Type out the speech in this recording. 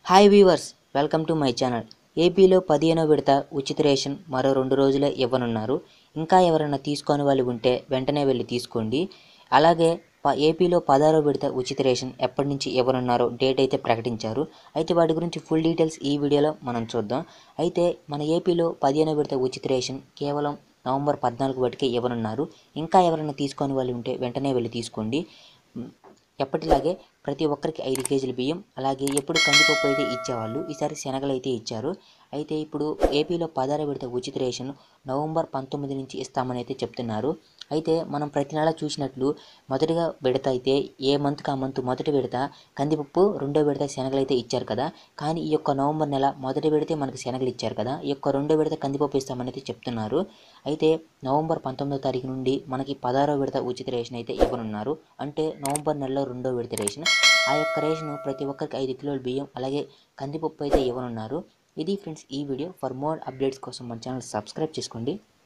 hi viewers welcome to my channel ఏపీలో పదిహేనో విడత ఉచిత రేషన్ మరో రెండు రోజులే ఇవ్వనున్నారు ఇంకా ఎవరైనా తీసుకొని వాళ్ళు ఉంటే వెంటనే వెళ్ళి తీసుకోండి అలాగే ప ఏపీలో పదహారో విడత ఉచిత రేషన్ ఎప్పటి నుంచి ఇవ్వనున్నారో డేట్ అయితే ప్రకటించారు అయితే వాటి గురించి ఫుల్ డీటెయిల్స్ ఈ వీడియోలో మనం చూద్దాం అయితే మన ఏపీలో పదిహేనో విడత ఉచిత రేషన్ కేవలం నవంబర్ పద్నాలుగు వాటికే ఇవ్వనున్నారు ఇంకా ఎవరైనా తీసుకొని వాళ్ళు ఉంటే వెంటనే వెళ్ళి తీసుకోండి మ్, ఎప్పటిలాగే ప్రతి ఒక్కరికి ఐదు కేజీల బియ్యం అలాగే ఎప్పుడు కందిపప్పు అయితే ఇచ్చేవాళ్ళు ఈసారి శనగలు అయితే ఇచ్చారు అయితే ఇప్పుడు ఏపీలో పదహారు విడత ఉచిత రేషన్ నవంబర్ పంతొమ్మిది నుంచి ఇస్తామని అయితే చెప్తున్నారు అయితే మనం ప్రతి నెల చూసినట్లు మొదటిగా విడత అయితే ఏ మంత్కి ఆ మంత్ మొదటి విడత కందిపప్పు రెండో విడత శనగలు అయితే ఇచ్చారు కదా కానీ ఈ యొక్క నవంబర్ నెల మొదటి విడతే మనకు శనగలు ఇచ్చారు కదా ఈ యొక్క రెండో విడత కందిపప్పు ఇస్తామని అయితే చెప్తున్నారు అయితే నవంబర్ పంతొమ్మిదో తారీఖు నుండి మనకి పదహారో విడత ఉచిత రేషన్ అయితే ఇవ్వనున్నారు అంటే నవంబర్ నెలలో రెండో విడత రేషన్ ఆ యొక్క రేషన్ ప్రతి ఒక్కరికి ఐదు కిలోల బియ్యం అలాగే కందిపప్పు అయితే ఇవ్వనున్నారు ఇది ఫ్రెండ్స్ ఈ వీడియో ఫర్ మోర్ అప్డేట్స్ కోసం మన ఛానల్ సబ్స్క్రైబ్ చేసుకోండి